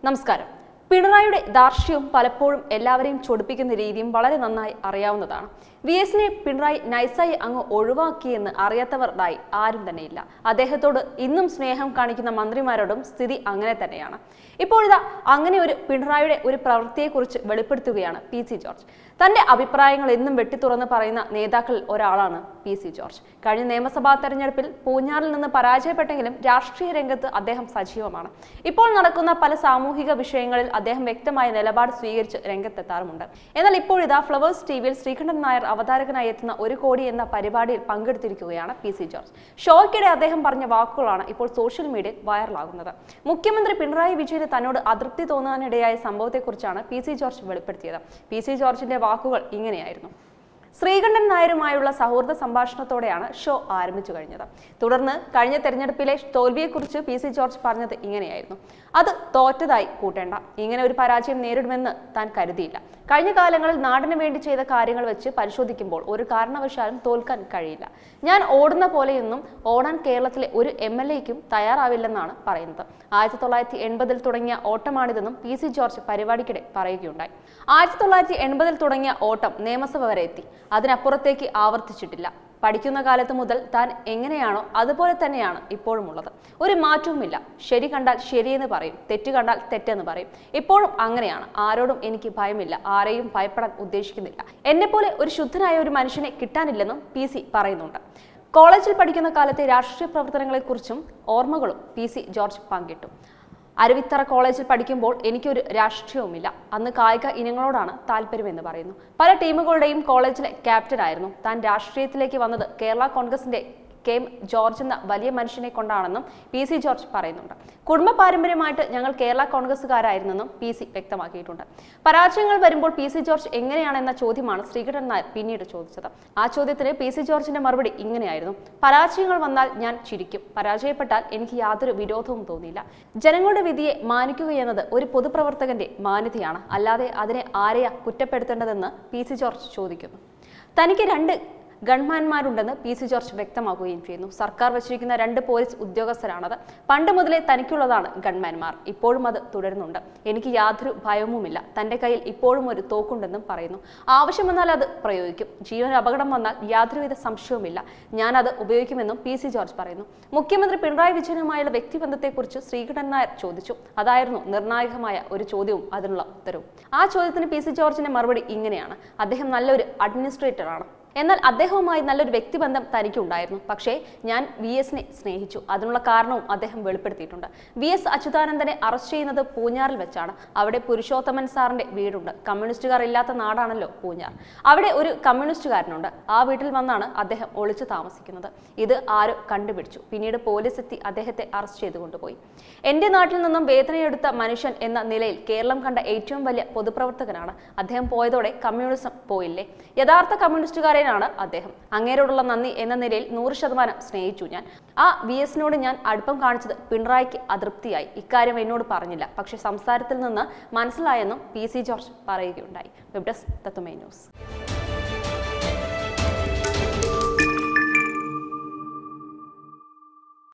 നമസ്കാരം പിണറായിയുടെ ധാർഷ്ട്യവും പലപ്പോഴും എല്ലാവരെയും ചൊടിപ്പിക്കുന്ന രീതിയും വളരെ നന്നായി അറിയാവുന്നതാണ് വി എസിനെ പിണറായി നൈസായി അങ്ങ് ഒഴിവാക്കിയെന്ന് അറിയാത്തവരായി ആരും തന്നെയില്ല അദ്ദേഹത്തോട് ഇന്നും സ്നേഹം കാണിക്കുന്ന മന്ത്രിമാരോടും സ്ഥിതി അങ്ങനെ തന്നെയാണ് ഇപ്പോഴിതാ അങ്ങനെ ഒരു പിണറായിയുടെ ഒരു പ്രവൃത്തിയെക്കുറിച്ച് വെളിപ്പെടുത്തുകയാണ് പി സി ജോർജ് തന്റെ അഭിപ്രായങ്ങൾ എന്നും വെട്ടിത്തുറന്ന് പറയുന്ന നേതാക്കളിൽ ഒരാളാണ് പി സി ജോർജ് കഴിഞ്ഞ നിയമസഭാ തെരഞ്ഞെടുപ്പിൽ പൂഞ്ഞാറിൽ നിന്ന് പരാജയപ്പെട്ടെങ്കിലും രാഷ്ട്രീയ രംഗത്ത് അദ്ദേഹം സജീവമാണ് ഇപ്പോൾ നടക്കുന്ന പല സാമൂഹിക വിഷയങ്ങളിൽ അദ്ദേഹം വ്യക്തമായ നിലപാട് സ്വീകരിച്ച് രംഗത്തെത്താറുമുണ്ട് എന്നാൽ ഇപ്പോഴിതാ ഫ്ലവേഴ്സ് ടി വിയിൽ ശ്രീകണ്ഠൻ നായർ അവതാരകനായി എത്തുന്ന ഒരു കോടി എന്ന പരിപാടിയിൽ പങ്കെടുത്തിരിക്കുകയാണ് പി സി ജോർജ് ഷോയ്ക്കിടെ അദ്ദേഹം പറഞ്ഞ വാക്കുകളാണ് ഇപ്പോൾ സോഷ്യൽ മീഡിയയിൽ വൈറലാകുന്നത് മുഖ്യമന്ത്രി പിണറായി വിജയന് തന്നോട് അതൃപ്തി തോന്നാനിടയായ സംഭവത്തെക്കുറിച്ചാണ് പി സി ജോർജ് വെളിപ്പെടുത്തിയത് പി സി ജോർജിന്റെ വാക്കുകൾ ഇങ്ങനെയായിരുന്നു ശ്രീകണ്ഠൻ നായരുമായുള്ള സൗഹൃദ സംഭാഷണത്തോടെയാണ് ഷോ ആരംഭിച്ചു കഴിഞ്ഞത് തുടർന്ന് കഴിഞ്ഞ തെരഞ്ഞെടുപ്പിലെ തോൽവിയെക്കുറിച്ച് പി സി ജോർജ് പറഞ്ഞത് ഇങ്ങനെയായിരുന്നു അത് തോറ്റതായി കൂട്ടേണ്ട ഇങ്ങനെ ഒരു പരാജയം നേരിടുമെന്ന് താൻ കരുതിയില്ല കഴിഞ്ഞ കാലങ്ങളിൽ നാടിന് വേണ്ടി ചെയ്ത കാര്യങ്ങൾ വെച്ച് പരിശോധിക്കുമ്പോൾ ഒരു കാരണവശാലും തോൽക്കാൻ കഴിയില്ല ഞാൻ ഓടുന്ന പോലെയൊന്നും ഓടാൻ കേരളത്തിലെ ഒരു എം എൽ എക്കും തയ്യാറാവില്ലെന്നാണ് പറയുന്നത് ആയിരത്തി തൊള്ളായിരത്തി എൺപതിൽ തുടങ്ങിയ ഓട്ടമാണിതെന്നും പി സി ജോർജ് പരിപാടിക്കിടെ പറയുകയുണ്ടായി ആയിരത്തി തൊള്ളായിരത്തി എൺപതിൽ തുടങ്ങിയ ഓട്ടം നിയമസഭ വരെ എത്തി അതിനപ്പുറത്തേക്ക് ആവർത്തിച്ചിട്ടില്ല പഠിക്കുന്ന കാലത്ത് മുതൽ താൻ എങ്ങനെയാണോ അതുപോലെ തന്നെയാണ് ഇപ്പോഴും ഉള്ളത് ഒരു മാറ്റവുമില്ല ശരി കണ്ടാൽ ശരിയെന്ന് പറയും തെറ്റ് കണ്ടാൽ തെറ്റെന്ന് പറയും ഇപ്പോഴും അങ്ങനെയാണ് ആരോടും എനിക്ക് ഭയമില്ല ആരെയും ഭയപ്പെടാൻ ഉദ്ദേശിക്കുന്നില്ല എന്നെപ്പോലെ ഒരു ശുദ്ധനായ ഒരു മനുഷ്യനെ കിട്ടാനില്ലെന്നും പി സി പറയുന്നുണ്ട് കോളേജിൽ പഠിക്കുന്ന കാലത്തെ രാഷ്ട്രീയ പ്രവർത്തനങ്ങളെക്കുറിച്ചും ഓർമ്മകളും പി സി ജോർജ് പങ്കിട്ടു അരുവിത്തറ കോളേജിൽ പഠിക്കുമ്പോൾ എനിക്കൊരു രാഷ്ട്രീയവുമില്ല അന്ന് കായിക ഇനങ്ങളോടാണ് താല്പര്യമെന്ന് പറയുന്നു പല ടീമുകളുടെയും കോളേജിലെ ക്യാപ്റ്റനായിരുന്നു താൻ രാഷ്ട്രീയത്തിലേക്ക് വന്നത് കേരള കോൺഗ്രസിന്റെ കെ എം ജോർജ് എന്ന വലിയ മനുഷ്യനെ കൊണ്ടാണെന്നും പി സി ജോർജ് പറയുന്നുണ്ട് കുടുംബ പാരമ്പര്യമായിട്ട് ഞങ്ങൾ കേരള കോൺഗ്രസ്സുകാരായിരുന്നെന്നും പി സി വ്യക്തമാക്കിയിട്ടുണ്ട് പരാജയങ്ങൾ വരുമ്പോൾ പി സി ജോർജ് എങ്ങനെയാണെന്ന ചോദ്യമാണ് ശ്രീകണ്ഠൻ നായർ പിന്നീട് ചോദിച്ചത് ആ ചോദ്യത്തിന് പി സി ജോർജിന്റെ മറുപടി ഇങ്ങനെയായിരുന്നു പരാജയങ്ങൾ വന്നാൽ ഞാൻ ചിരിക്കും പരാജയപ്പെട്ടാൽ എനിക്ക് യാതൊരു വിരോധവും തോന്നിയില്ല ജനങ്ങളുടെ വിധിയെ മാനിക്കുകയെന്നത് ഒരു പൊതുപ്രവർത്തകന്റെ മാന്യതയാണ് അല്ലാതെ അതിനെ ആരെയാ കുറ്റപ്പെടുത്തേണ്ടതെന്ന് പി സി ജോർജ് ചോദിക്കുന്നു തനിക്ക് രണ്ട് ഗൺമാന്മാരുണ്ടെന്ന് പി സി ജോർജ് വ്യക്തമാക്കുകയും ചെയ്യുന്നു സർക്കാർ വച്ചിരിക്കുന്ന രണ്ട് പോലീസ് ഉദ്യോഗസ്ഥരാണത് പണ്ട് മുതലേ തനിക്കുള്ളതാണ് ഗൺമാന്മാർ ഇപ്പോഴും അത് തുടരുന്നുണ്ട് എനിക്ക് യാതൊരു ഭയവുമില്ല തന്റെ കയ്യിൽ ഇപ്പോഴും ഒരു തോക്കുണ്ടെന്നും പറയുന്നു ആവശ്യം വന്നാൽ അത് പ്രയോഗിക്കും ജീവന് അപകടം വന്നാൽ യാതൊരുവിധ സംശയവുമില്ല ഞാൻ അത് ഉപയോഗിക്കുമെന്നും പി സി ജോർജ് പറയുന്നു മുഖ്യമന്ത്രി പിണറായി വിജയനുമായുള്ള വ്യക്തിബന്ധത്തെക്കുറിച്ച് ശ്രീകണ്ഠൻ നായർ ചോദിച്ചു അതായിരുന്നു നിർണായകമായ ഒരു ചോദ്യവും അതിനുള്ള ഉത്തരവും ആ ചോദ്യത്തിന് പി സി ജോർജിന്റെ മറുപടി ഇങ്ങനെയാണ് അദ്ദേഹം നല്ലൊരു അഡ്മിനിസ്ട്രേറ്റർ ആണ് എന്നാൽ അദ്ദേഹവുമായി നല്ലൊരു വ്യക്തിബന്ധം തനിക്കുണ്ടായിരുന്നു പക്ഷേ ഞാൻ വി എസിനെ സ്നേഹിച്ചു അതിനുള്ള കാരണവും അദ്ദേഹം വെളിപ്പെടുത്തിയിട്ടുണ്ട് വി എസ് അച്യുതാനന്ദനെ അറസ്റ്റ് ചെയ്യുന്നത് പൂഞ്ഞാറിൽ വെച്ചാണ് അവിടെ പുരുഷോത്തമൻ സാറിന്റെ വീടുണ്ട് കമ്മ്യൂണിസ്റ്റുകാർ ഇല്ലാത്ത നാടാണല്ലോ പൂഞ്ഞാർ അവിടെ ഒരു കമ്മ്യൂണിസ്റ്റുകാരനുണ്ട് ആ വീട്ടിൽ വന്നാണ് അദ്ദേഹം ഒളിച്ചു താമസിക്കുന്നത് ഇത് ആരോ കണ്ടുപിടിച്ചു പിന്നീട് പോലീസ് എത്തി അദ്ദേഹത്തെ അറസ്റ്റ് ചെയ്തു കൊണ്ടുപോയി എന്റെ നാട്ടിൽ നിന്നും വേദനയെടുത്ത മനുഷ്യൻ എന്ന നിലയിൽ കേരളം കണ്ട ഏറ്റവും വലിയ പൊതുപ്രവർത്തകനാണ് അദ്ദേഹം പോയതോടെ കമ്മ്യൂണിസം പോയില്ലേ യഥാർത്ഥ കമ്മ്യൂണിസ്റ്റുകാരനാണ് അദ്ദേഹം അങ്ങേരോടുള്ള നന്ദി എന്ന നിലയിൽ നൂറ് ശതമാനം സ്നേഹിച്ചു ഞാൻ ആ വി എസിനോട് ഞാൻ അടുപ്പം കാണിച്ചത് പിണറായിക്ക് അതൃപ്തിയായി ഇക്കാര്യം എന്നോട് പറഞ്ഞില്ല പക്ഷേ സംസാരത്തിൽ നിന്ന് മനസ്സിലായെന്നും പി സി ജോർജ് പറയുകയുണ്ടായി വെബ് ഡെസ്ക് തത്തുമേ ന്യൂസ്